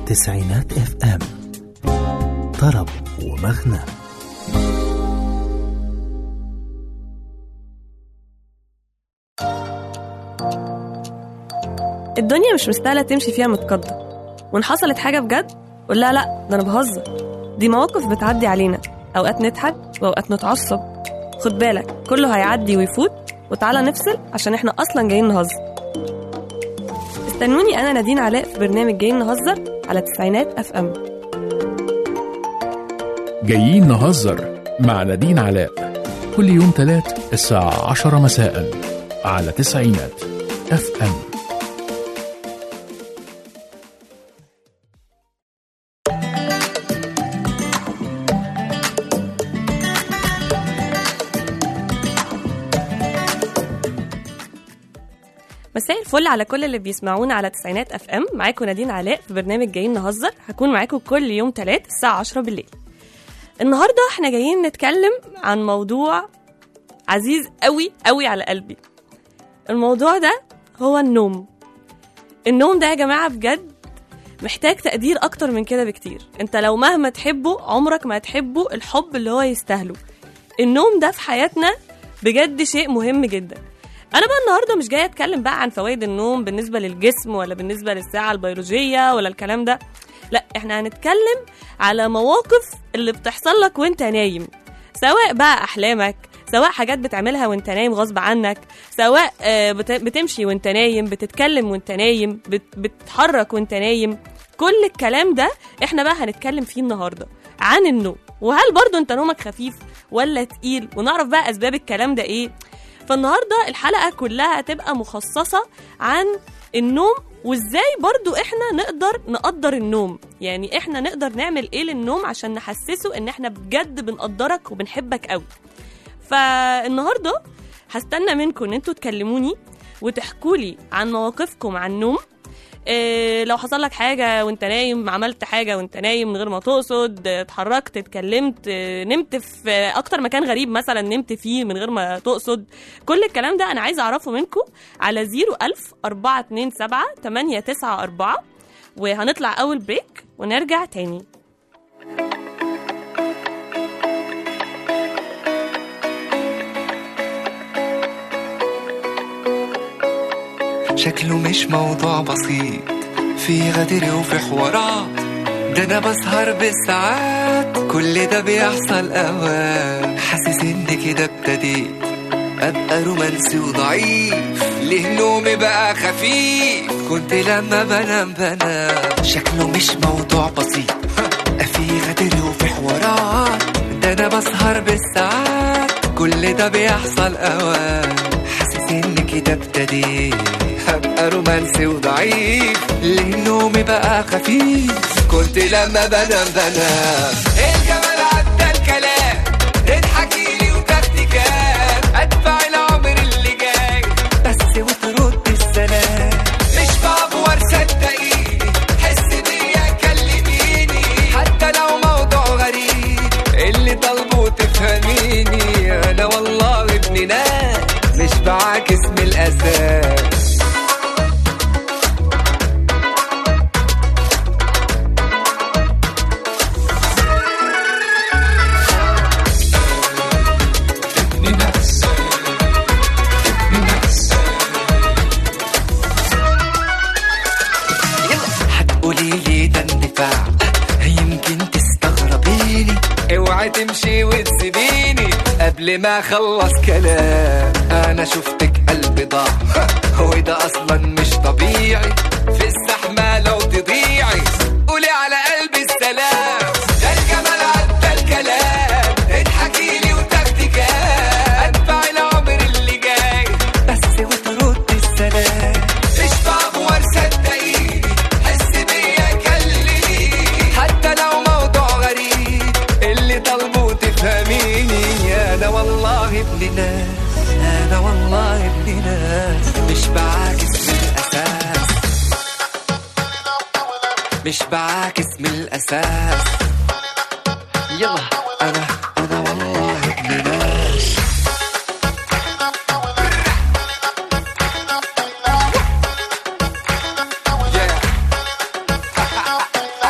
تسعينات اف ام طرب ومغنى الدنيا مش مستاهلة تمشي فيها متقدر وإن حصلت حاجة بجد قول لها لأ ده أنا بهزر دي مواقف بتعدي علينا أوقات نضحك وأوقات نتعصب خد بالك كله هيعدي ويفوت وتعالى نفصل عشان إحنا أصلا جايين نهزر استنوني أنا نادين علاء في برنامج جايين نهزر على تسعينات أف أم جايين نهزر مع نادين علاء كل يوم تلات الساعة عشرة مساء على تسعينات اف ام مساء الفل على كل اللي بيسمعونا على تسعينات اف ام معاكم نادين علاء في برنامج جايين نهزر هكون معاكم كل يوم تلات الساعة 10 بالليل النهاردة احنا جايين نتكلم عن موضوع عزيز قوي قوي على قلبي الموضوع ده هو النوم النوم ده يا جماعة بجد محتاج تقدير أكتر من كده بكتير انت لو مهما تحبه عمرك ما هتحبه الحب اللي هو يستاهله النوم ده في حياتنا بجد شيء مهم جدا انا بقى النهارده مش جايه اتكلم بقى عن فوائد النوم بالنسبه للجسم ولا بالنسبه للساعه البيولوجيه ولا الكلام ده لا احنا هنتكلم على مواقف اللي بتحصل لك وانت نايم سواء بقى احلامك سواء حاجات بتعملها وانت نايم غصب عنك سواء آه، بت- بتمشي وانت نايم بتتكلم وانت نايم بت- بتتحرك وانت نايم كل الكلام ده احنا بقى هنتكلم فيه النهارده عن النوم وهل برضو انت نومك خفيف ولا تقيل ونعرف بقى اسباب الكلام ده ايه فالنهارده الحلقه كلها هتبقى مخصصه عن النوم وازاي برضو احنا نقدر نقدر النوم يعني احنا نقدر نعمل ايه للنوم عشان نحسسه ان احنا بجد بنقدرك وبنحبك قوي فالنهارده هستنى منكم ان انتوا تكلموني وتحكوا لي عن مواقفكم عن النوم إيه لو حصل لك حاجه وانت نايم عملت حاجه وانت نايم من غير ما تقصد آه، اتحركت اتكلمت آه، نمت في آه، اكتر مكان غريب مثلا نمت فيه من غير ما تقصد كل الكلام ده انا عايزه اعرفه منكم على 01000 427 894 وهنطلع اول بريك ونرجع تاني شكله مش موضوع بسيط في غدر وفي حوارات ده انا بسهر بالساعات كل ده بيحصل اوقات حاسس ان كده ابتديت ابقى رومانسي وضعيف ليه نومي بقى خفيف كنت لما بنام بنام شكله مش موضوع بسيط في غدر وفي حوارات ده انا بسهر بالساعات كل ده بيحصل اوقات حاسس ان كده ابتديت هبقى رومانسي وضعيف ليه نومي بقى خفيف كنت لما بنام بنام الجمال عدى الكلام تضحكي لي وتاخدي كام ادفع العمر اللي جاي بس وترد السلام مش بعبور صدقيني حس بيا كلميني حتى لو موضوع غريب اللي طالبه تفهميني انا والله ابن ناس مش بعاكس من الاساس هتقولي لي ده اندفاع يمكن تستغربيني اوعي تمشي وتسيبيني قبل ما اخلص كلام انا شفتك قلبي ضاع وده اصلا مش طبيعي في الزحمه لو تضيعي قولي على قلبي السلام ده الجمال عدى الكلام اضحكي لي وتاخدي كام ادفع العمر اللي جاي بس وترد السلام مش بعبور صدقيني حس بيا كلميني حتى لو موضوع غريب اللي طالبه تفهميني انا والله ابن ناس انا والله ابن ناس مش بعاكس من الاساس مش بعاكس من الاساس يلا انا انا والله ابن ناس Yeah.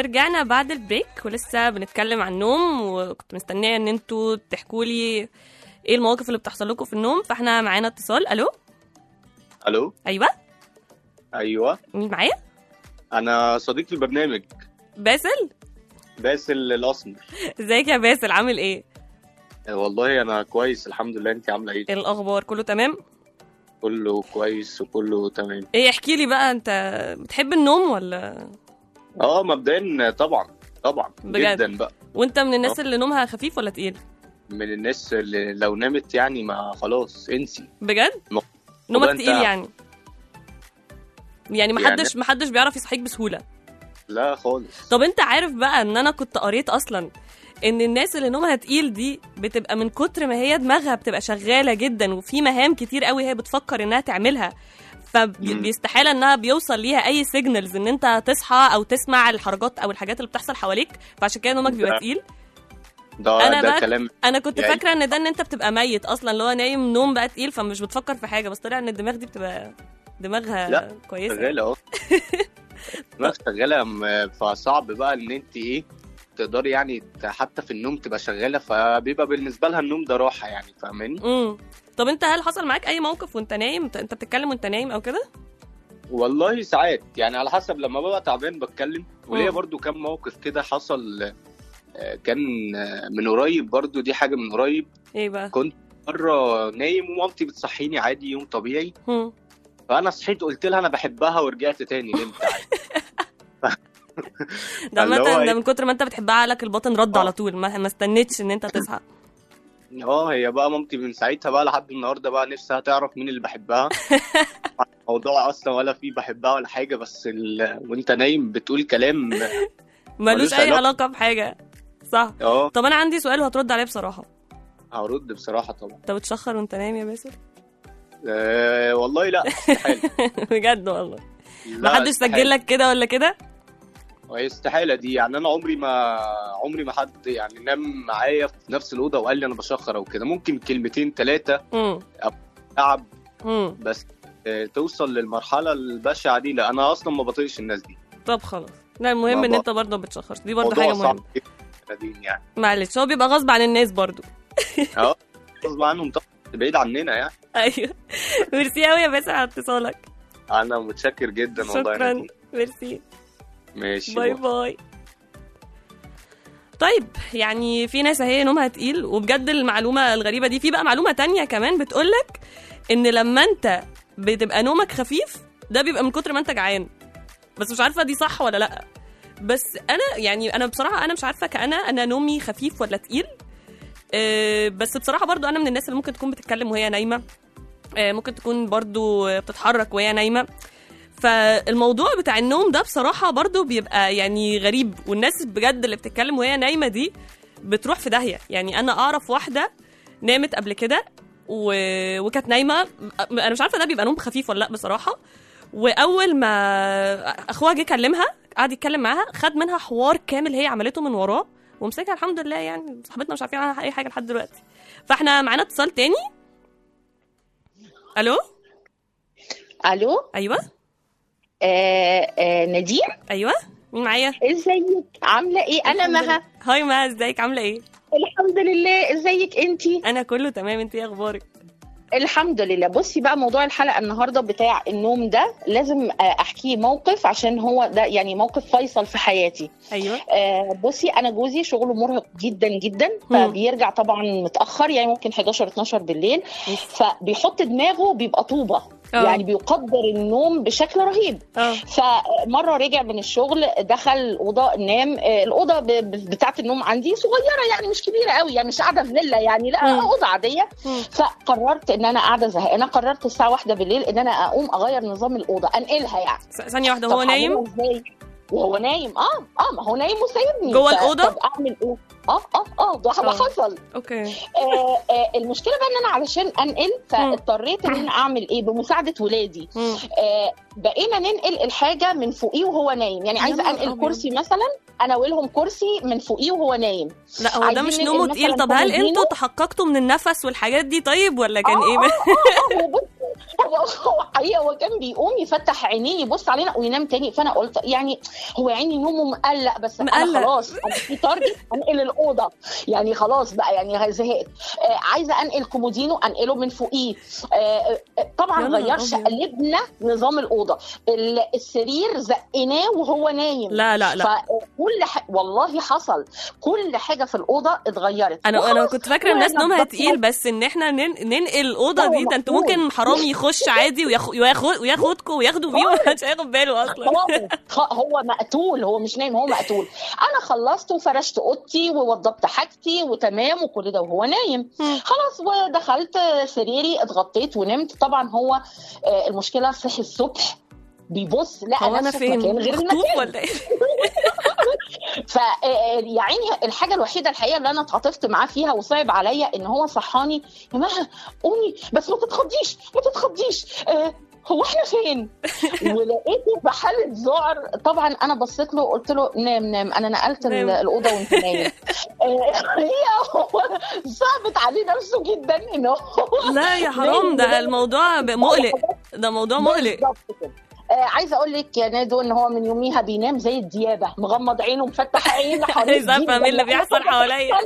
ورجعنا بعد البريك ولسه بنتكلم عن النوم وكنت مستنيه ان انتوا تحكوا لي ايه المواقف اللي بتحصل لكم في النوم فاحنا معانا اتصال الو الو ايوه ايوه مين معايا انا صديق البرنامج باسل باسل الاسمر ازيك يا باسل عامل ايه والله انا كويس الحمد لله انت عامله ايه ايه الاخبار كله تمام كله كويس وكله تمام ايه احكي لي بقى انت بتحب النوم ولا اه مبدئيا طبعا طبعا بجد؟ جدا بقى وانت من الناس اللي نومها خفيف ولا تقيل من الناس اللي لو نامت يعني ما خلاص انسي بجد م- نومك والله أنت- تقيل يعني يعني يعني- محدش محدش بيعرف يصحيك بسهوله لا خالص طب انت عارف بقى ان انا كنت قريت اصلا ان الناس اللي نومها تقيل دي بتبقى من كتر ما هي دماغها بتبقى شغاله جدا وفي مهام كتير قوي هي بتفكر انها تعملها مم. فبيستحال انها بيوصل ليها اي سيجنالز ان انت تصحى او تسمع الحركات او الحاجات اللي بتحصل حواليك فعشان كده نومك بيبقى ده- تقيل ده أنا ده بقى- كلام انا كنت يعني- فاكره ان ده ان انت بتبقى ميت اصلا اللي هو نايم نوم بقى تقيل فمش بتفكر في حاجه بس طلع ان الدماغ دي بتبقى دماغها لا، كويسه شغاله اهو دماغ شغاله م- فصعب بقى ان انت ايه تقدري يعني ت- حتى في النوم تبقى شغاله فبيبقى بالنسبه لها النوم ده راحه يعني فاهماني امم طب انت هل حصل معاك اي موقف وانت نايم انت انت بتتكلم وانت نايم او كده والله ساعات يعني على حسب لما ببقى تعبان بتكلم وليا مم. برضو كم موقف كده حصل آه، كان آه، من قريب برضو دي حاجة من قريب ايه بقى كنت مرة نايم ومامتي بتصحيني عادي يوم طبيعي هم. فأنا صحيت قلت لها أنا بحبها ورجعت تاني نمت عادي ده اللي هو مثلا ده إيه؟ من كتر ما انت بتحبها عقلك الباطن رد آه. على طول ما, ما استنيتش ان انت تصحى اه هي بقى مامتي من ساعتها بقى لحد النهارده بقى نفسها تعرف مين اللي بحبها الموضوع اصلا ولا فيه بحبها ولا حاجه بس ال... وانت نايم بتقول كلام ملوش ملوش اي علاقة. علاقه بحاجه صح اه طب انا عندي سؤال وهترد عليه بصراحه هرد بصراحه طبعا انت بتشخر وانت نايم يا باسل أه والله لا استحاله بجد والله لا، ما حدش استحالة. سجل لك كده ولا كده وهي استحاله دي يعني انا عمري ما عمري ما حد يعني نام معايا في نفس الاوضه وقال لي انا بشخر او كده ممكن كلمتين ثلاثه امم تعب امم بس آه، توصل للمرحله البشعه دي لا انا اصلا ما بطيقش الناس دي طب خلاص لا المهم ما ان بقى- انت برضه ما بتشخرش دي برضه موضوع حاجه صعب مهمه جدا دي يعني معلش هو بيبقى غصب عن الناس برضه غصب عنهم طبعا بعيد عننا يعني ايوه ميرسي قوي يا باسل على اتصالك انا متشكر جدا والله يا شكرا نادين. ميرسي ماشي باي باي طيب يعني في ناس اهي نومها تقيل وبجد المعلومه الغريبه دي في بقى معلومه تانية كمان بتقولك ان لما انت بتبقى نومك خفيف ده بيبقى من كتر ما انت جعان بس مش عارفه دي صح ولا لا بس انا يعني انا بصراحه انا مش عارفه كأنا انا نومي خفيف ولا تقيل أه بس بصراحه برضو انا من الناس اللي ممكن تكون بتتكلم وهي نايمه أه ممكن تكون برضو بتتحرك وهي نايمه فالموضوع بتاع النوم ده بصراحة برضو بيبقى يعني غريب والناس بجد اللي بتتكلم وهي نايمة دي بتروح في داهية يعني أنا أعرف واحدة نامت قبل كده و... وكانت نايمة أنا مش عارفة ده بيبقى نوم خفيف ولا لأ بصراحة وأول ما أخوها جه كلمها قعد يتكلم معاها خد منها حوار كامل هي عملته من وراه ومسكها الحمد لله يعني صاحبتنا مش عارفين عنها أي حاجة لحد دلوقتي فاحنا معانا اتصال تاني ألو الو أيوه آه آه نادين أيوه مين معايا ازيك عامله ايه انا الحمد مها لله. هاي مها ازيك عامله ايه الحمد لله ازيك انتي انا كله تمام انت ايه اخبارك الحمد لله بصي بقى موضوع الحلقه النهارده بتاع النوم ده لازم آه، احكيه موقف عشان هو ده يعني موقف فيصل في حياتي ايوه آه بصي انا جوزي شغله مرهق جدا جدا مم. فبيرجع طبعا متاخر يعني ممكن 11 12 بالليل فبيحط دماغه بيبقى طوبه آه. يعني بيقدر النوم بشكل رهيب اه فمره رجع من الشغل دخل الاوضه نام آه، الاوضه ب- ب- بتاعه النوم عندي صغيره يعني مش كبيره قوي يعني مش قاعده في فيلا يعني لا مم. اوضه عاديه مم. فقررت ان انا قاعده زهقانه قررت الساعه واحدة بالليل ان انا اقوم اغير نظام الاوضه انقلها يعني ث- ثانيه واحده طب هو نايم هعملها إزاي؟ وهو نايم اه اه ما هو نايم وسايبني جوه ف- الأوضة؟ طب اعمل ايه؟ اه اه اه ده آه. حصل اوكي آه آه المشكله بقى ان انا علشان انقل فاضطريت ان انا اعمل ايه بمساعده ولادي مم. آه بقينا ننقل الحاجه من فوقيه وهو نايم يعني يا عايزه نهار انقل أبيض. كرسي مثلا انولهم كرسي من فوقيه وهو نايم لا هو ده عايزين مش ننقل نومه مثلاً تقيل طب هل كومودينو؟ انتوا تحققتوا من النفس والحاجات دي طيب ولا كان آه، ايه آه، بقى؟ اه اه هو بص هو هو حقيقه هو كان بيقوم يفتح عينيه يبص علينا وينام تاني فانا قلت يعني هو يا عيني نومه مقلق بس مقلق. انا خلاص انا في تارجت انقل الاوضه يعني خلاص بقى يعني زهقت آه عايزه انقل كومودينو انقله من فوقيه آه آه، طبعا يا نهار غيرش أبيض. قلبنا نظام الاوضه ال- السرير زقناه وهو نايم لا لا لا فكل ح... والله حصل كل حاجه في الاوضه اتغيرت انا انا وخلاص، كنت فاكره الناس وأنا نومها بطلع- تقيل بس ان احنا نن- ننقل الاوضه هو دي ده انتوا مقفول. ممكن حرامي يخش عادي وياخ- وياخد وياخدكم وياخدوا بيه ومحدش هياخد باله اصلا خلاص خ- هو مقتول هو مش نايم هو مقتول انا خلصت وفرشت اوضتي ووضبت حاجتي وتمام وكل ده وهو نايم مم. خلاص ودخلت سريري اتغطيت ونمت طبعا هو آه، المشكله صحي الصبح بيبص لقى هو انا نفسه في فين مكان غير مخطوف المكان ولا ايه ف آه، يا عيني الحاجه الوحيده الحقيقه اللي انا اتعاطفت معاه فيها وصعب عليا ان هو صحاني يا مها قومي بس ما تتخضيش ما تتخضيش آه، هو احنا فين؟ ولقيته في حاله ذعر طبعا انا بصيت له قلت له نام نام انا نقلت ال- نام. الاوضه وانت نايم آه، هي هو صعبت عليه نفسه جدا ان هو لا يا حرام ده الموضوع ب- مقلق ده موضوع مقلق بالظبط كده. آه عايزه اقول لك يا نادو ان هو من يوميها بينام زي الديابه مغمض عينه مفتح عينه عايز افهم ايه اللي بيحصل حواليا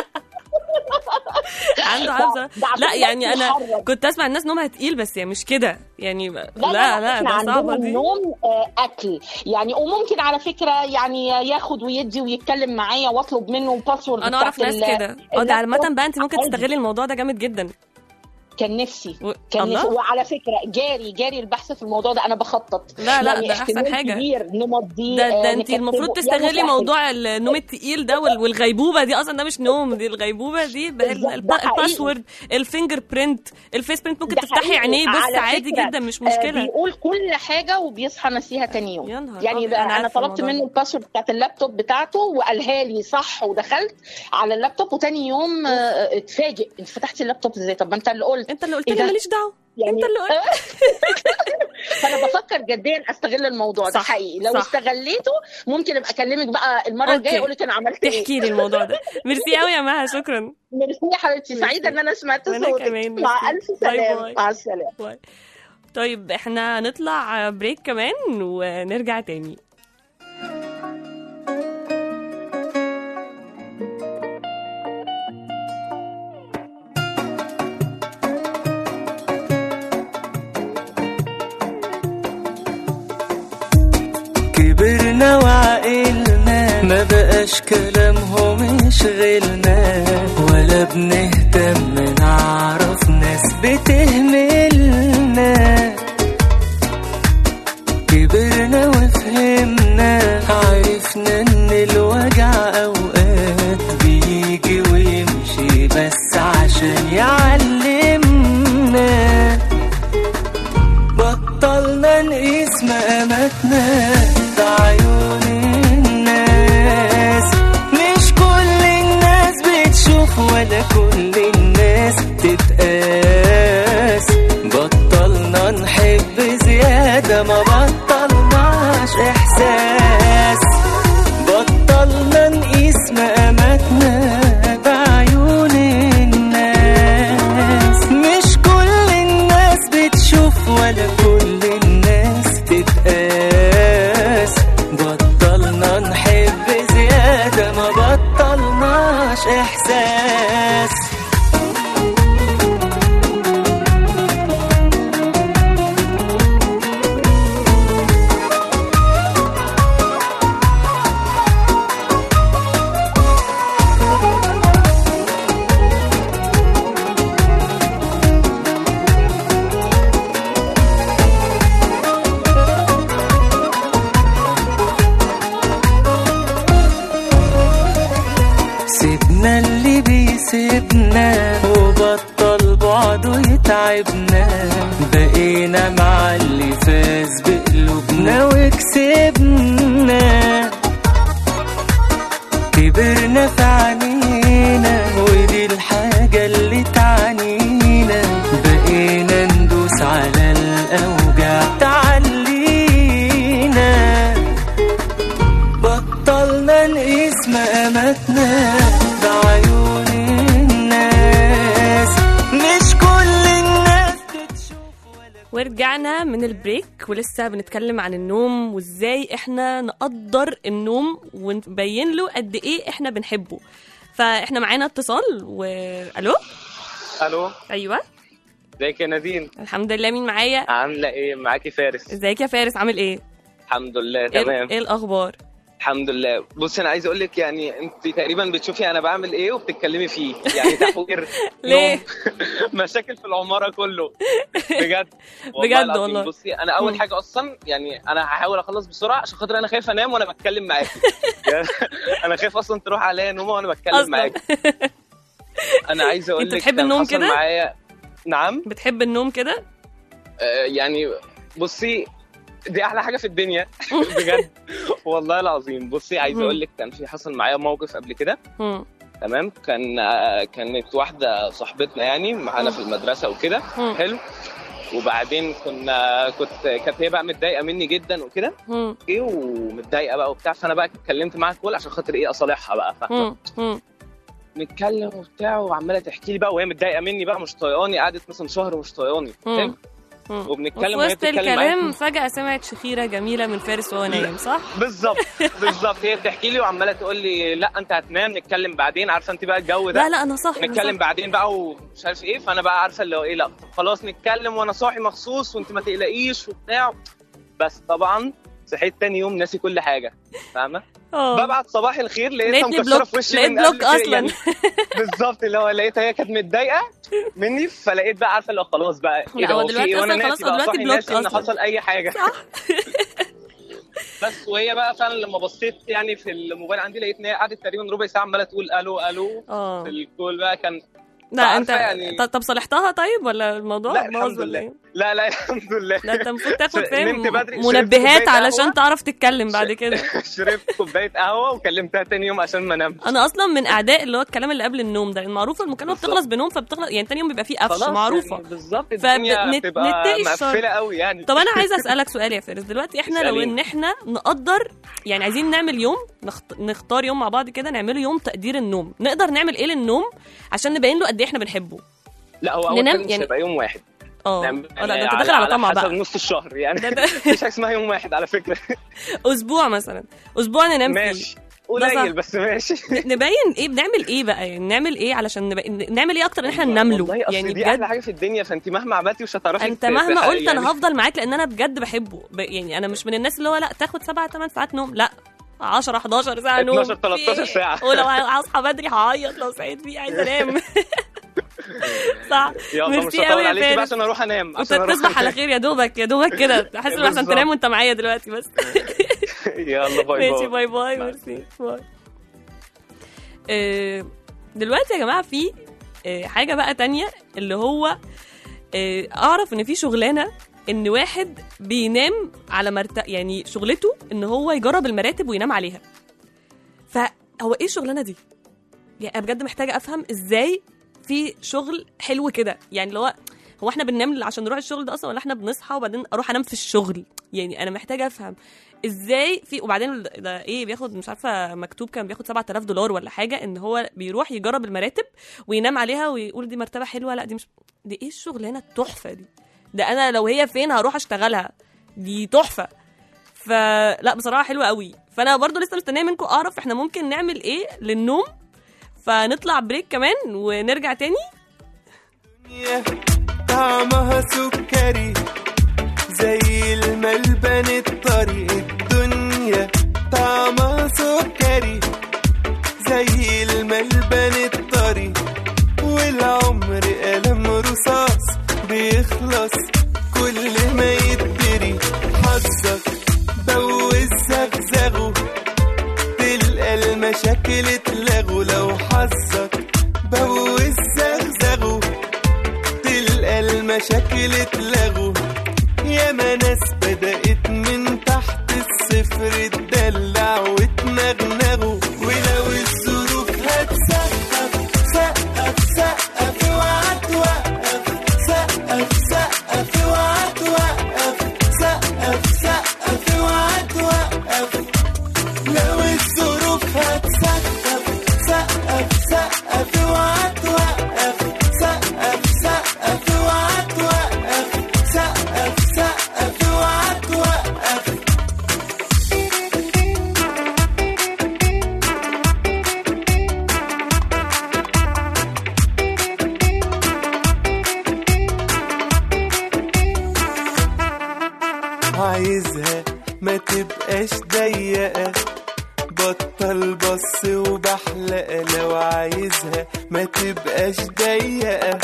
عنده عبزه لا يعني انا كنت اسمع الناس نومها تقيل بس يعني مش كده يعني لا لا, لا احنا ده صعبه عندنا دي النوم آه، اكل يعني وممكن على فكره يعني ياخد ويدي ويتكلم معايا واطلب منه باسورد انا اعرف ناس كده اه ده عامه بقى انت ممكن عادي. تستغلي الموضوع ده جامد جدا كان نفسي و... كان نفسي الله وعلى فكره جاري جاري البحث في الموضوع ده انا بخطط لا لا يعني ده احسن احتمال حاجه كبير نمضيه ده آه، ده انت نكتبه. المفروض يا تستغلي مسهل. موضوع النوم التقيل ده وال- والغيبوبه دي اصلا ده مش نوم دي الغيبوبه دي ب- بالظبط، الب- ده حقيقي. الباسورد الفينجر برينت الفيس برينت ممكن ده تفتحي حقيقي. عينيه بص على عادي فكرة، جدا مش آه، مشكله بيقول كل حاجه وبيصحى نسيها تاني يوم يا نهار يعني أبيض، ده أنا انا عارفة طلبت الموضوع منه ده. الباسورد بتاعت اللابتوب بتاعته وقالها لي صح ودخلت على اللابتوب وتاني يوم آه، اتفاجئ انت فتحتي اللابتوب ازاي طب ما انت اللي قلت انت اللي قلت إيه لي ده؟ ماليش دعوه يعني انت اللي قلت فانا بفكر جديا استغل الموضوع ده صح، حقيقي لو صح. استغليته ممكن ابقى اكلمك بقى المره الجايه أوكي. اقول لك انا عملت ايه تحكي لي الموضوع ده ميرسي قوي يا مها شكرا ميرسي يا حبيبتي سعيده ان انا سمعت وأنا صوتك كمان، مع ميرسي. الف باي سلامه باي. مع السلامه باي. طيب احنا هنطلع بريك كمان ونرجع تاني كبرنا وعقلنا ما بقاش كلامهم يشغلنا ولا بنهتم نعرف ناس بتهملنا كبرنا وفهمنا عرفنا ان الوجع اوقات بيجي ويمشي بس عشان يعلمنا بطلنا نقيس مقاماتنا بعيون الناس مش كل الناس بتشوف ولا كل الناس تتقاس بطلنا نحب زيادة ما بطلناش إحساس بطلنا نقيس مقاماتنا بعيون الناس مش كل الناس بتشوف ولا كل الناس تتقاس بطلنا نحب زيادة ما بطلناش إحساس سيبنا اللي بيسيبنا وبطل بعده يتعبنا بقينا مع اللي فاز بقلوبنا وكسبنا كبرنا في عينينا ودي الحاجة اللي تعنينا بقينا ندوس على الأوجع تعلينا بطلنا نقيس مقاماتنا بعيون الناس مش كل الناس بتشوف ولا ورجعنا من البريك ولسه بنتكلم عن النوم وازاي احنا نقدر النوم ونبين له قد ايه احنا بنحبه فاحنا معانا اتصال والو الو ايوه ازيك يا نادين الحمد لله مين معايا عامله ايه معاكي فارس ازيك يا فارس عامل ايه الحمد لله ايه, تمام إيه الاخبار الحمد لله بص انا عايز اقول لك يعني انت تقريبا بتشوفي انا بعمل ايه وبتتكلمي فيه يعني تحوير ليه؟ نوم، مشاكل في العماره كله بجد بجد العظيم. والله. بصي انا اول مم. حاجه اصلا يعني انا هحاول اخلص بسرعه عشان خاطر انا خايف انام وانا بتكلم معاكي يعني انا خايف اصلا تروح عليا نومه وانا بتكلم أصلاً. معاكي انا عايز اقول أنت لك بتحب كان النوم حصل كده؟ معايا نعم بتحب النوم كده آه، يعني بصي دي احلى حاجه في الدنيا بجد والله العظيم بصي عايز مم. اقول لك كان في حصل معايا موقف قبل كده مم. تمام كان آه، كانت واحده صاحبتنا يعني معانا في المدرسه وكده مم. حلو وبعدين كنا كنت كانت هي بقى متضايقه مني جدا وكده مم. ايه ومتضايقه بقى وبتاع فانا بقى اتكلمت معاها كل عشان خاطر ايه اصالحها بقى فاهمه مم. مم. نتكلم وبتاع وعماله تحكي لي بقى وهي متضايقه مني بقى مش طايقاني قعدت مثلا شهر مش طايقاني مم. حلو مم. وبنتكلم وفي وهي وسط بتتكلم معايا الكلام فجأة سمعت شخيرة جميلة من فارس وهو نايم صح؟ بالظبط بالظبط هي بتحكي لي وعماله تقول لي لا انت هتنام نتكلم بعدين عارفه انت بقى الجو ده لا لا أنا صح أنا نتكلم صح. بعدين بقى ومش عارف ايه فانا بقى عارفه اللي هو ايه لا طب خلاص نتكلم وانا صاحي مخصوص وانت ما تقلقيش وبتاع بس طبعا صحيت تاني يوم ناسي كل حاجه فاهمه اه ببعت صباح الخير لقيتها لقيتني مكسره بلوك في وشي لقيت من قبل بلوك كده، أصلا يعني بالظبط اللي هو لقيتها هي كانت متضايقه مني فلقيت بقى عارفه اللي هو خلاص بقى ايه لا، ده هو هو في دلوقتي ايه وانا أصلاً ناسي خلاص، هو بقى دلوقتي صاحي بلوك ناسي ان أصلاً. حصل اي حاجه صح بس وهي بقى فعلا لما بصيت يعني في الموبايل عندي لقيت ان هي قعدت تقريبا ربع ساعه عماله تقول الو الو اه في الكول بقى كان لا عارفة انت يعني- ط- طب صلحتها طيب ولا الموضوع لا، باظ الحمد ولا لله. ايه؟ لا لا الحمد لله لا انت المفروض تاخد نمت فاهم بدري، شربت منبهات كوباية علشان قهوة. تعرف تتكلم بعد كده شربت كوبايه قهوه وكلمتها تاني يوم عشان ما انام انا اصلا من اعداء اللي هو الكلام اللي قبل النوم ده المعروفه المكالمه بالظبط. بتخلص بنوم فبتخلص يعني تاني يوم بيبقى فيه قفش خلاص معروفه يعني بالظبط الدنيا فبنت- بتبقى نتقي الشر. مقفله قوي يعني طب انا عايزه اسالك سؤال يا فارس دلوقتي احنا لو اسأليني. ان احنا نقدر يعني عايزين نعمل يوم نخت... نختار يوم مع بعض كده نعمله يوم تقدير النوم نقدر نعمل ايه للنوم عشان نبين له قد ايه احنا بنحبه لا هو اول ننام حاجه مش يعني- هيبقى يوم واحد اه نعمل- آه، لا ده انت داخل على طمع حسب بقى نص الشهر يعني ده- ده- مفيش حاجه اسمها يوم واحد على فكره اسبوع مثلا اسبوع ننام فيه ماشي ده صح. قليل بس ماشي نبين ايه بنعمل ايه بقى يعني نعمل ايه علشان نبين... نعمل ايه اكتر ان احنا ننام له والله اصل يعني دي احلى بجد حاجه في الدنيا فانت مهما عملتي مش هتعرفي انت ت- مهما تحققي قلت انا يعني. هفضل معاك لان انا بجد بحبه ب... يعني انا مش من الناس اللي هو لا تاخد 7 8 ساعات نوم لا 10 11 ساعه نوم 12 13 في- ساعة. ولو هصحى بدري هعيط لو صحيت فيه عايزه انام صح يلا مش ميرسي قوي هطول يا عليكي بقى فارس عشان اروح انام وانت عشان اروح تصبح على أنام. خير يا دوبك يا دوبك كده احس ان احسن بالظبط. تنام وانت معايا دلوقتي بس يلا باي ماشي باي باي باي مع ميرسي باي آه، دلوقتي يا جماعه في آه، حاجه بقى تانية اللي هو آه، اعرف ان في شغلانه ان واحد بينام على مرتب يعني شغلته ان هو يجرب المراتب وينام عليها فهو ايه الشغلانه دي يعني انا بجد محتاجه افهم ازاي في شغل حلو كده يعني اللي هو هو احنا بننام عشان نروح الشغل ده اصلا ولا احنا بنصحى وبعدين اروح انام في الشغل يعني انا محتاجه افهم ازاي في وبعدين ده ايه بياخد مش عارفه مكتوب كان بياخد 7000 دولار ولا حاجه ان هو بيروح يجرب المراتب وينام عليها ويقول دي مرتبه حلوه لا دي مش دي ايه الشغلانه التحفه دي ده انا لو هي فين هروح اشتغلها دي تحفه فلا بصراحه حلوه قوي فانا برضو لسه مستنيه منكم اعرف احنا ممكن نعمل ايه للنوم فنطلع بريك كمان ونرجع تاني طعمها سكري زي الملبن الطري الدنيا طعمها سكري زي الملبن الطري والعمر قلم رصاص بيخلص كل ما يتدري حظك بوز زغزغه تلقى المشاكل اتلغوا لو حظك بوز زغزغه تلقى المشاكل اتلغوا ياما ناس بدأت من تحت الصفر تدلع وتنغنغوا ولو الظروف هتسقف سقف سقف اوعى توقف سقف سقف اوعى توقف سقف سقف اوعى توقف لو الظروف هتسقف سقف سقف اوعى توقف سقف سقف اوعى توقف سقف عايزها ما تبقاش ضيقة بطل بص وبحلقة لو عايزها ما تبقاش ضيقة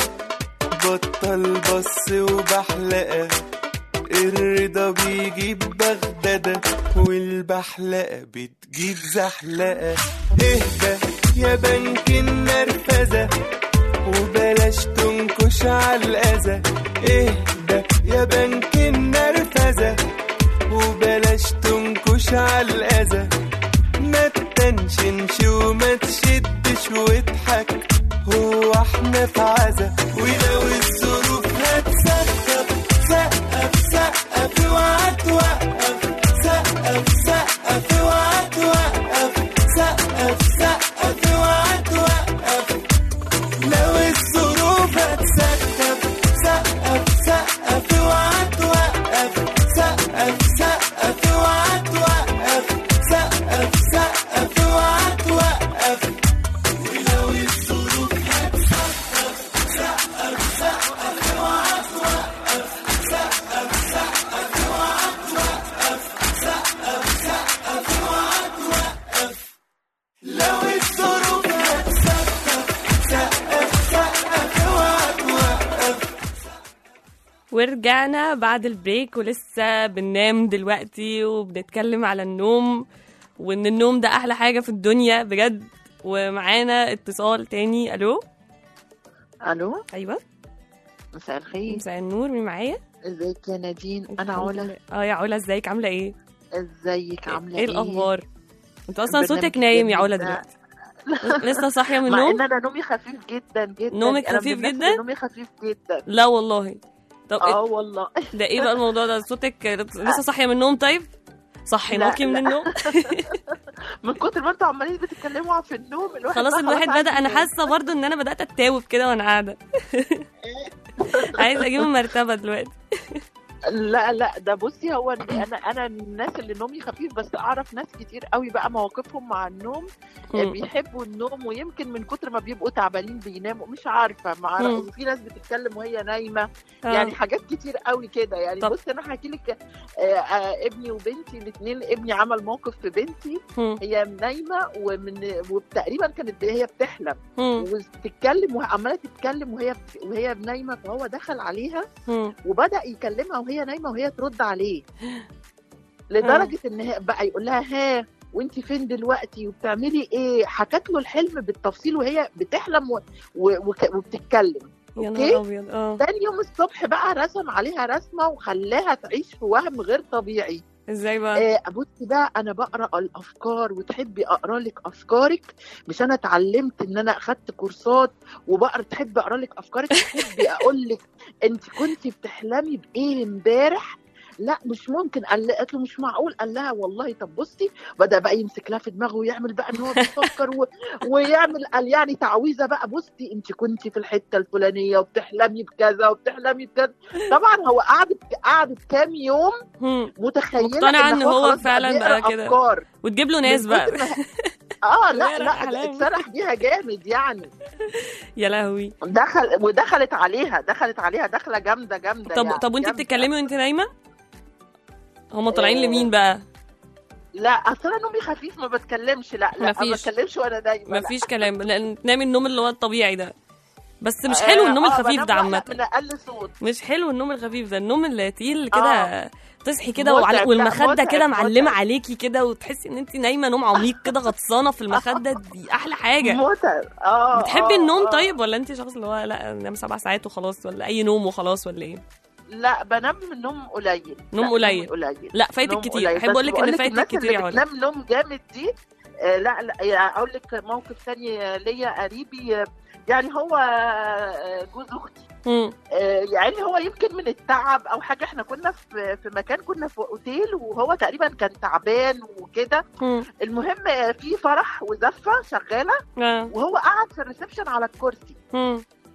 بطل بص وبحلقة الرضا بيجيب بغدادة والبحلقة بتجيب زحلقة اهدى يا بنك النرفزة وبلاش تنكش على الأذى اهدى يا بنك النرفزة وبلاش تنكش على الأذى ما تنشنش وما تشدش واضحك هو احنا في عزا ولو الظروف هتسقف سقف سقف اوعى توقف سقف سقف اوعى توقف سقف سقف اوعى توقف لو الظروف هتسقف سقف سقف اوعى توقف سقف سقف اوعى توقف سقف سقف اوعى توقف ولو الظروف هتسقف سقف سقف اوعى توقف سقف سقف اوعى توقف سقف سقف اوعى توقف لو الظروف هتسقف سقف سقف اوعى توقف ورجعنا بعد البريك ولسه بننام دلوقتي وبنتكلم على النوم وان النوم ده احلى حاجة في الدنيا بجد ومعانا اتصال تاني الو الو ايوه مساء الخير مساء النور مين معايا ازيك يا نادين انا الحمد علا لله. اه يا علا ازيك عامله ايه ازيك عامله ايه الاخبار انت اصلا البرنامج صوتك نايم يا جميل علا ده. دلوقتي لسه صاحيه من مع النوم ان انا نومي خفيف جدا جدا نومك أنا من خفيف الناس جدا؟ اللي نومي خفيف جدا لا والله طب اه والله ده ايه بقى الموضوع ده صوتك لسه صاحيه من النوم طيب صحيناكي لا، من لا. النوم من كتر ما انتوا عمالين بتتكلموا في النوم الواحد خلاص بقى الواحد عايز بدأ انا ينام. حاسه برضو ان انا بدأت اتاوب كده وانا قاعده عايزه اجيب مرتبه دلوقتي لا لا ده بصي هو إن انا انا الناس اللي نومي خفيف بس اعرف ناس كتير قوي بقى مواقفهم مع النوم مم. بيحبوا النوم ويمكن من كتر ما بيبقوا تعبانين بيناموا مش عارفه مع مم. وفي ناس بتتكلم وهي نايمه آه. يعني حاجات كتير قوي كده يعني طب. بص انا هحكي لك آه، آه، ابني وبنتي الاثنين ابني عمل موقف في بنتي مم. هي نايمه ومن وتقريبا كانت هي بتحلم مم. وبتتكلم وعماله تتكلم وهي وهي نايمه فهو دخل عليها مم. وبدا يكلمها وهي نايمه وهي ترد عليه لدرجه ان هي بقى يقول لها ها وانت فين دلوقتي وبتعملي ايه حكت له الحلم بالتفصيل وهي بتحلم و... و... وك- وبتتكلم يا أوكي؟ نهار ابيض اه تاني يوم الصبح بقى رسم عليها رسمه وخلاها تعيش في وهم غير طبيعي ازاي بقى آه بصي بقى انا بقرا الافكار وتحبي اقرا لك افكارك مش انا اتعلمت ان انا اخدت كورسات وبقرا تحبي اقرا لك افكارك تحبي اقول لك انت كنت بتحلمي بايه امبارح لا مش ممكن قال لها- قالت له مش معقول قال لها والله طب بصي بدا بقى يمسك لها في دماغه ويعمل بقى ان هو بيفكر و... ويعمل قال يعني تعويذه بقى بصي انت كنت في الحته الفلانيه وبتحلمي بكذا وبتحلمي بكذا طبعا هو قعدت قعدت كام يوم مم. متخيله مقتنعة إن هو خلاص بقى فعلاً بيقرأ بقى كده. افكار وتجيب له ناس من بقى كتر ما- اه لا بيقرأ لا أحلام. اتسرح بيها جامد يعني يا لهوي دخل ودخلت عليها دخلت عليها دخله جامده جامده طب يعني طب وانت جامدة. بتتكلمي وانت نايمه هما طالعين آه. لمين بقى لا اصل انا نومي خفيف ما بتكلمش لا لا ما مفيش. بتكلمش وانا نايمه لا. مفيش كلام لان تنامي النوم اللي هو الطبيعي ده بس مش حلو النوم آه، الخفيف بنام ده واحدة عامه من اقل صوت مش حلو النوم الخفيف ده النوم التقيل كده آه. تصحي كده متعب، وعلى لا، والمخده متعب، كده معلمه متعب. عليكي كده وتحسي ان انت نايمه نوم عميق كده غطسانه في المخده دي احلى حاجه متعب اه بتحبي آه، النوم آه. طيب ولا انت شخص اللي هو لا انام سبع ساعات وخلاص ولا اي نوم وخلاص ولا ايه لا بنام من نوم قليل نوم لا، قليل. قليل لا فايتك نوم كتير قليل. احب بس اقول لك ان بقولك فايتك الناس كتير اللي يا علا بتنام نوم جامد دي آه لا لا يعني اقول لك موقف ثاني ليا قريبي آه، يعني هو آه، جوز اختي مم. آه، يعني هو يمكن من التعب او حاجه احنا كنا في في مكان كنا في اوتيل وهو تقريبا كان تعبان وكده مم. المهم آه، في فرح وزفه شغاله آه. وهو قعد في الريسبشن على الكرسي مم.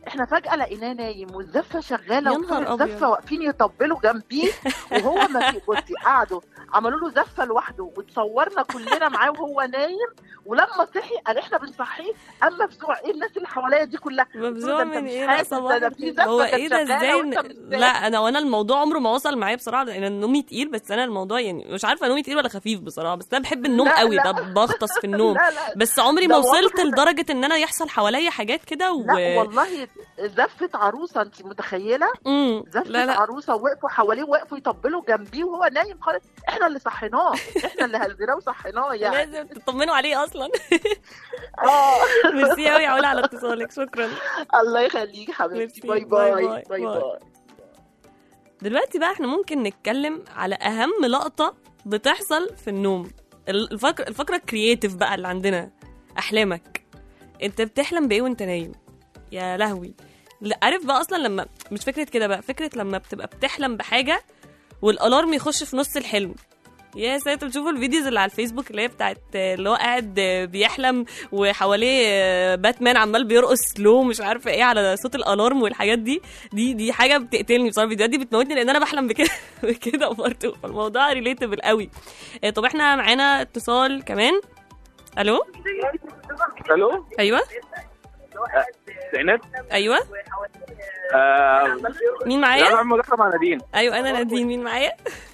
احنا فجاه لقيناه نايم والزفه شغاله يا وبتوع نهار الزفه أبيض. واقفين يطبلوا جنبيه وهو ما في بصي قعدوا عملوا له زفه لوحده وتصورنا كلنا معاه وهو نايم ولما صحي قال احنا بنصحيه اما مفزوع ايه الناس اللي حواليا دي كلها مبزوع ده أنت من مش ايه حاسس، لا ده صباح أنا في الخير. زفة هو كانت ايه ده شغالة ازاي وأنت إن- مش لا انا وانا الموضوع عمره ما وصل معايا بصراحه لان نومي تقيل بس انا الموضوع يعني مش عارفه نومي تقيل ولا خفيف بصراحه بس انا بحب النوم لا، قوي لا. ب- بغطس في النوم لا لا بس عمري ده ما وصلت واضح إن- لدرجه ان انا يحصل حواليا حاجات كده و لا والله زفه عروسه انت متخيله مم. زفه لا لا عروسه وقفوا حواليه وقفوا يطبلوا جنبيه وهو نايم خالص احنا اللي صحيناه احنا اللي هزيناه وصحيناه يعني لازم تطمنوا عليه اصلا اه ميرسي قوي يا علا على اتصالك شكرا الله يخليك حبيبتي ميرسي. باي باي باي باي. باي باي. باي دلوقتي بقى احنا ممكن نتكلم على اهم لقطه بتحصل في النوم الفقره الفقره الكرييتيف بقى اللي عندنا احلامك انت بتحلم بايه وانت نايم يا لهوي لا عارف بقى اصلا لما مش فكره كده بقى فكره لما بتبقى بتحلم بحاجه والالارم يخش في نص الحلم يا ساتر بتشوفوا الفيديوز اللي على الفيسبوك اللي هي بتاعت اللي هو قاعد بيحلم وحواليه باتمان عمال بيرقص سلو مش عارفه ايه على صوت الالارم والحاجات دي دي دي حاجه بتقتلني بصراحه الفيديوهات دي بتموتني لان انا بحلم بكده بكده برضه فالموضوع ريليتبل قوي إيه، طب احنا معانا اتصال كمان الو الو ايوه زينات ايوه آه مين لا معايا انا مدخل مع نادين ايوه انا نادين مين معايا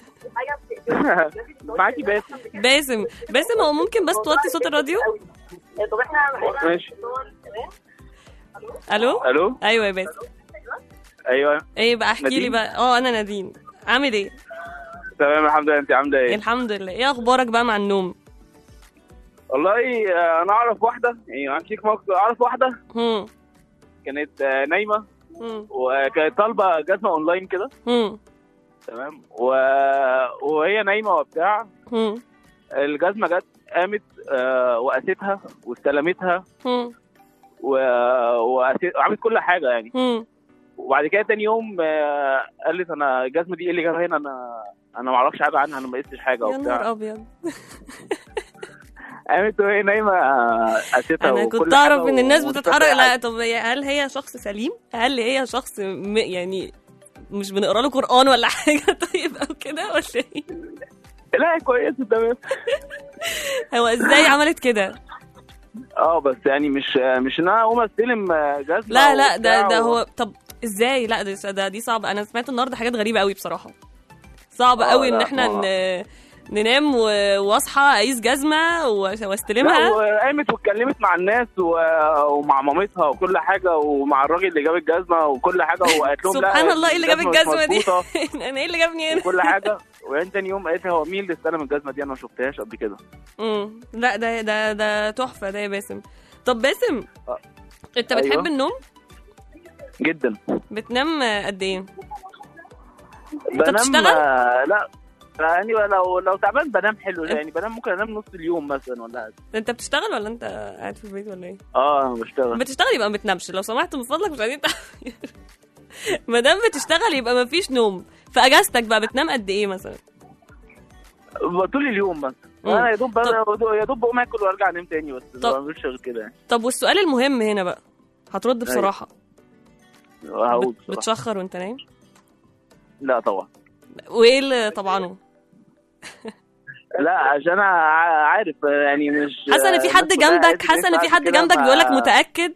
معاكي باسم باسم باسم هو ممكن بس توطي صوت الراديو ماشي الو الو ايوه يا باسم ايوه ايه بقى احكي لي نادين؟ بقى اه انا نادين عامل ايه تمام الحمد لله انت عامله ايه الحمد لله ايه اخبارك بقى مع النوم والله آه، انا اعرف واحده يعني احكي لك موقف اعرف واحده هم كانت آه، نايمه هم وكانت طالبه جزمه اونلاين كده هم تمام و... وهي نايمه وبتاع هم الجزمه جت قامت آه، وقاستها واستلمتها هم و... وقاست- وعملت كل حاجه يعني هم وبعد كده تاني يوم آه، قالت انا الجزمه دي ايه اللي جابها هنا انا انا ما اعرفش حاجه عنها انا ما قستش حاجه يا نهار وبتاع ابيض قامت وهي نايمه آه، قاستها انا وكل كنت حاجة اعرف ان الناس ومش بتتحرك فاكرة لا حاجة. طب هي- هل هي شخص سليم هل هي شخص م... يعني مش بنقرا له قران ولا حاجه طيب او كده ولا ايه لا كويسه تمام هو ازاي عملت كده اه بس يعني مش مش ان انا اقوم استلم آه، جزمه لا لا ده وبتاع ده و- هو طب ازاي لا ده ده دي صعبه انا سمعت النهارده حاجات غريبه قوي بصراحه صعب آه، قوي ان لا، احنا ما- ن... ننام و- واصحى اقيس جزمه و- لا واستلمها وقامت واتكلمت مع الناس و... ومع مامتها وكل حاجه ومع الراجل اللي جاب الجزمه وكل حاجه وقالت لهم لا سبحان الله ايه اللي جاب مش الجزمه دي مظبوطة انا ايه اللي جابني هنا وكل حاجه وبعدين تاني يوم قالت لي هو مين اللي استلم الجزمه دي انا ما شفتهاش قبل كده امم لا ده ده ده تحفه ده يا باسم طب باسم آه. انت بتحب أيوة. النوم جدا بتنام قد ايه بنام بتشتغل؟ آه، لا يعني لو لو تعبان بنام حلو يعني بنام ممكن انام نص اليوم مثلا ولا حاجه انت بتشتغل ولا انت قاعد في البيت ولا ايه اه انا بشتغل بتشتغل يبقى ما بتنامش لو سمحت من فضلك مش عايزين ما دام بتشتغل يبقى ما فيش نوم في اجازتك بقى بتنام قد ايه مثلا طول اليوم بس مم. انا يا دوب يا دوب بقوم اكل وارجع انام تاني بس طب- ما بعملش غير كده يعني طب والسؤال المهم هنا بقى هترد أيوة. بصراحه هقول بت- بصراحة. بتشخر وانت نايم لا طبعا وايه اللي طبعا لا عشان انا ع- عارف يعني مش حاسه ان في حد الناس كلها جنبك قالت لي حاسه ان في ينفع حد كده جنبك ما- بيقول لك متاكد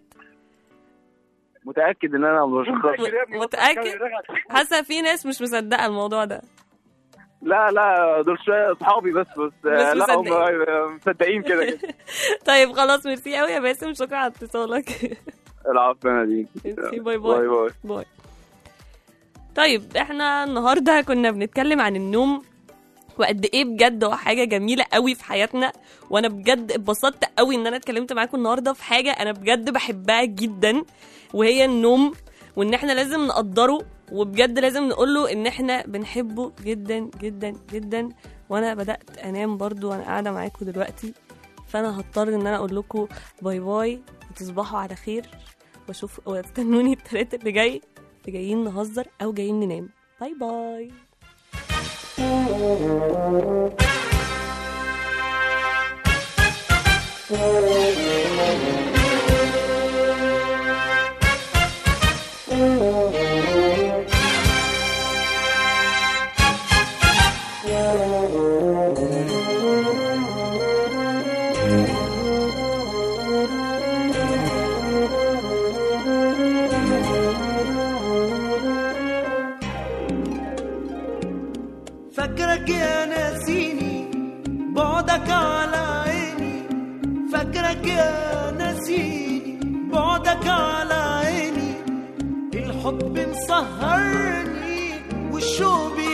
متاكد ان انا مش متاكد حاسه في ناس مش مصدقه الموضوع ده لا لا دول شويه اصحابي بس بس بس لا هم مصدقين. مصدقين كده كده طيب خلاص ميرسي قوي يا باسم شكرا على اتصالك العفو انا دي ميرسي باي باي باي باي باي طيب احنا النهارده كنا بنتكلم عن النوم وقد ايه بجد هو حاجه جميله قوي في حياتنا وانا بجد اتبسطت قوي ان انا اتكلمت معاكم النهارده في حاجه انا بجد بحبها جدا وهي النوم وان احنا لازم نقدره وبجد لازم نقوله ان احنا بنحبه جدا جدا جدا وانا بدات انام برضو وانا قاعده معاكم دلوقتي فانا هضطر ان انا اقول لكم باي باي وتصبحوا على خير واشوف واستنوني التلاتة اللي جاي في جايين نهزر او جايين ننام باي باي فاكرك يا ناسيني بعدك على عيني فاكرك يا ناسيني بعدك على عيني الحب مسهرني والشوق